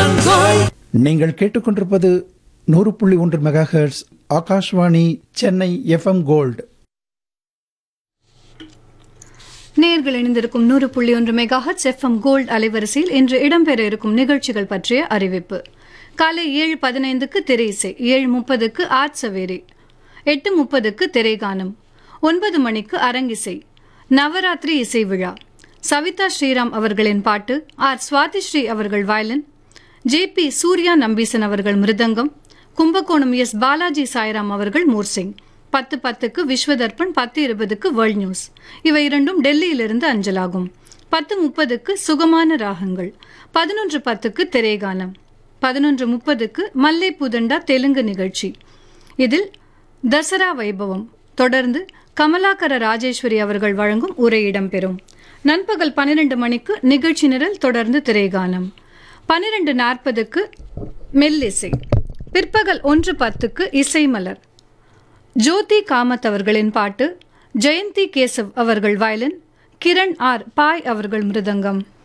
FM gold நீங்கள் கேட்டுக்கொண்டிருப்பது நூறு புள்ளி ஒன்று megahertz Akashvani Chennai FM gold நேர்கள் இணைந்திருக்கும் நூறு புள்ளி ஒன்று மெகாஹட் எஃப்எம் கோல்ட் அலைவரிசையில் இன்று இடம்பெற இருக்கும் நிகழ்ச்சிகள் பற்றிய அறிவிப்பு காலை ஏழு பதினைந்துக்கு திரை இசை ஏழு முப்பதுக்கு ஆட்சவேரி எட்டு முப்பதுக்கு திரைகானம் ஒன்பது மணிக்கு அரங்கிசை நவராத்திரி இசை விழா சவிதா ஸ்ரீராம் அவர்களின் பாட்டு ஆர் சுவாதி ஸ்ரீ அவர்கள் violin J P Surya Nambeesan அவர்கள் மிருதங்கம் கும்பகோணம் எஸ் பாலாஜி சாய்ராம் அவர்கள் மூர்சிங் பத்து பத்துக்கு விஸ்வதர்ப்பன் பத்து இருபதுக்கு வேர்ல்ட் நியூஸ் இவை இரண்டும் டெல்லியிலிருந்து அஞ்சலாகும் பத்து முப்பதுக்கு சுகமான ராகங்கள் பதினொன்று பத்துக்கு திரைகானம் பதினொன்று முப்பதுக்கு மல்லை புதண்டா தெலுங்கு நிகழ்ச்சி இதில் தசரா வைபவம் தொடர்ந்து கமலாகர ராஜேஸ்வரி அவர்கள் வழங்கும் உரை இடம்பெறும் நண்பகல் பன்னிரண்டு மணிக்கு நிகழ்ச்சி நிரல் தொடர்ந்து திரைகானம் பன்னிரண்டு நாற்பதுக்கு மெல்லிசை பிற்பகல் ஒன்று பத்துக்கு இசைமலர் ஜோதி காமத் அவர்களின் பாட்டு ஜெயந்தி கேசவ் அவர்கள் வயலின் கிரண் ஆர் பாய் அவர்கள் மிருதங்கம்